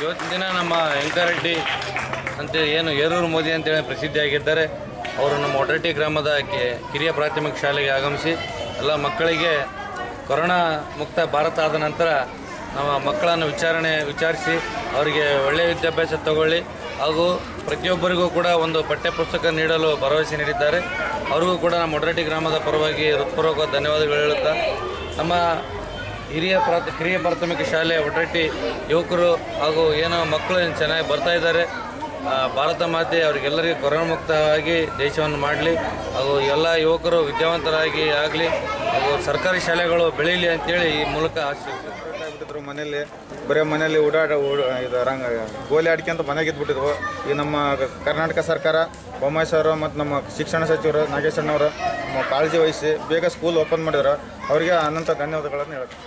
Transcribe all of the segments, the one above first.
ಇವತ್ತಿನ ದಿನ ನಮ್ಮ ವೆಂಕರೆಡ್ಡಿ ಅಂತ ಏನು ಏರೂರು ಮೋದಿ ಅಂತೇಳಿ ಪ್ರಸಿದ್ಧಿಯಾಗಿದ್ದಾರೆ ಅವರು ನಮ್ಮ ಒಡ್ರಟ್ಟಿ ಗ್ರಾಮದ ಕೆ- ಕಿರಿಯ ಪ್ರಾಥಮಿಕ ಶಾಲೆಗೆ ಆಗಮಿಸಿ ಎಲ್ಲ ಮಕ್ಕಳಿಗೆ ಕೊರೋನಾ ಮುಕ್ತ ಭಾರತ ಆದ ನಂತರ ನಮ್ಮ ಮಕ್ಕಳನ್ನು ವಿಚಾರಣೆ ವಿಚಾರಿಸಿ ಅವರಿಗೆ ಒಳ್ಳೆಯ ವಿದ್ಯಾಭ್ಯಾಸ ತಗೊಳ್ಳಿ ಹಾಗೂ ಪ್ರತಿಯೊಬ್ಬರಿಗೂ ಕೂಡ ಒಂದು ಪಠ್ಯಪುಸ್ತಕ ನೀಡಲು ಭರವಸೆ ನೀಡಿದ್ದಾರೆ ಅವರಿಗೂ ಕೂಡ ನಮ್ಮ ಒಡ್ರಟ್ಟಿ ಗ್ರಾಮದ ಪರವಾಗಿ ಹೃತ್ಪೂರ್ವಕ ಧನ್ಯವಾದಗಳು ಹೇಳುತ್ತಾ ನಮ್ಮ ಹಿರಿಯ ಪ್ರಾಥ ಕಿರಿಯ ಪ್ರಾಥಮಿಕ ಶಾಲೆ ಒಟ್ರಟ್ಟಿ ಯುವಕರು ಹಾಗೂ ಏನೋ ಮಕ್ಕಳು ಏನ್ ಚೆನ್ನಾಗಿ ಬರ್ತಾ ಇದ್ದಾರೆ ಆ, ಭಾರತ ಮಾತೆ ಅವರಿಗೆಲ್ಲರಿಗೂ ಕೊರೋನಾ ಮುಕ್ತವಾಗಿ ದೇಶವನ್ನು ಮಾಡಲಿ ಹಾಗೂ ಎಲ್ಲ ಯುವಕರು ವಿದ್ಯಾವಂತರಾಗಿ ಆಗಲಿ ಹಾಗೂ ಸರ್ಕಾರಿ ಶಾಲೆಗಳು ಬೆಳೀಲಿ ಅಂತೇಳಿ ಈ ಮೂಲಕ ಆಶಿಸ್ತೀನಿ ಆಗ್ಬಿಟ್ಟಿದ್ರು ಮನೇಲಿ ಬರೀ ಮನೇಲಿ ಓಡಾಡ ಓಡ- ಇದು ರಂಗ ಗೋಲಿ ಆಡ್ಕೊಂತ ಮನೆಗೆ ಇದ್ಬಿಟ್ಟಿದ್ವು ಈ ನಮ್ಮ ಕ- ಕರ್ನಾಟಕ ಸರ್ಕಾರ ಬೊಮ್ಮಾಯಿ ಸರ್ ಮತ್ತು ನಮ್ಮ ಶಿಕ್ಷಣ ಸಚಿವರು ನಾಗೇಶ್ ಅಣ್ಣವರು ನಮ್ಮ ಕಾಳಜಿ ವಹಿಸಿ ಬೇಗ ಸ್ಕೂಲ್ ಓಪನ್ ಮಾಡಿದ್ರು ಅವರಿಗೆ ಅನಂತ ಧನ್ಯವಾದಗಳನ್ನು ಹೇಳ್ತೀನಿ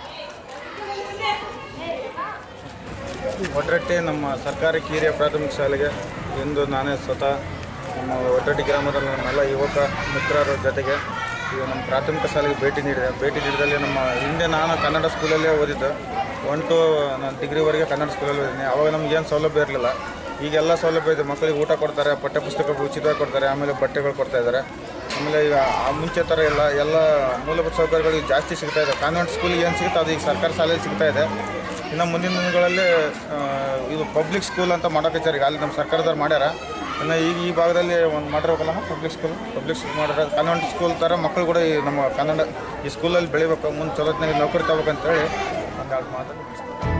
ಒಡ್ರಟ್ಟಿ ನಮ್ಮ ಸರ್ಕಾರಿ ಕಿರಿಯ ಪ್ರಾಥಮಿಕ ಶಾಲೆಗೆ ಇಂದು ನಾನೇ ಸ್ವತಃ ನಮ್ಮ ಒಡ್ರಟ್ಟಿ ಗ್ರಾಮದ ನಮ್ಮೆಲ್ಲ ಯುವಕ ಮಿತ್ರರ ಜೊತೆಗೆ ಈಗ ನಮ್ಮ ಪ್ರಾಥಮಿಕ ಶಾಲೆಗೆ ಭೇಟಿ ನೀಡಿದೆ ಭೇಟಿ ನೀಡಿದಲ್ಲಿ ನಮ್ಮ ಹಿಂದೆ ನಾನು ಕನ್ನಡ ಸ್ಕೂಲಲ್ಲೇ ಓದಿದ್ದು ಒನ್ ಟು ನಾನು ಡಿಗ್ರಿವರೆಗೆ ಕನ್ನಡ ಸ್ಕೂಲಲ್ಲಿ ಓದಿದ್ದೀನಿ ಅವಾಗ ನಮ್ಗೆ ಏನು ಸೌಲಭ್ಯ ಇರಲಿಲ್ಲ ಈಗೆಲ್ಲ ಸೌಲಭ್ಯ ಇದೆ ಮಕ್ಕಳಿಗೆ ಊಟ ಕೊಡ್ತಾರೆ ಪಠ್ಯಪುಸ್ತಕ ಉಚಿತವಾಗಿ ಕೊಡ್ತಾರೆ ಆಮೇಲೆ ಬಟ್ಟೆಗಳು ಕೊಡ್ತಾ ಇದ್ದಾರೆ ಆಮೇಲೆ ಈಗ ಆ ಮುಂಚೆ ಥರ ಎಲ್ಲ ಎಲ್ಲ ಮೂಲಭೂತ ಸೌಕರ್ಯಗಳು ಈಗ ಜಾಸ್ತಿ ಸಿಗ್ತಾ ಇದೆ ಕಾನ್ವೆಂಟ್ ಸ್ಕೂಲಿಗೆ ಏನು ಸಿಗುತ್ತೆ ಅದು ಈಗ ಸರ್ಕಾರಿ ಶಾಲೆಯಲ್ಲಿ ಸಿಗ್ತಾ ಇದೆ ಇನ್ನು ಮುಂದಿನ ದಿನಗಳಲ್ಲಿ ಆ, ಇದು ಪಬ್ಲಿಕ್ ಸ್ಕೂಲ್ ಅಂತ ಮಾಡೋಕೆ ಈಗ ಅಲ್ಲಿ ನಮ್ಮ ಸರ್ಕಾರದವ್ರು ಮಾಡ್ಯಾರ ಇನ್ನು ಈಗ ಈ ಭಾಗದಲ್ಲಿ ಒಂದು ಮಾಡಿರ್ಬೇಕಲ್ಲ ಪಬ್ಲಿಕ್ ಸ್ಕೂಲ್ ಪಬ್ಲಿಕ್ ಸ್ಕೂಲ್ ಮಾಡಿದ್ರೆ ಕಾನ್ವೆಂಟ್ ಸ್ಕೂಲ್ ಥರ ಮಕ್ಕಳು ಕೂಡ ಈ ನಮ್ಮ ಕನ್ನಡ ಈ ಸ್ಕೂಲಲ್ಲಿ ಬೆಳಿಬೇಕು ಮುಂದೆ ಚಲೋತ್ನಾಗ ನೌಕರಿ ತಗೋಬೇಕಂತೇಳಿ ಒಂದು ಎರಡು ಮಾತನ್ನು ಮುಗಿಸ್ತೀನಿ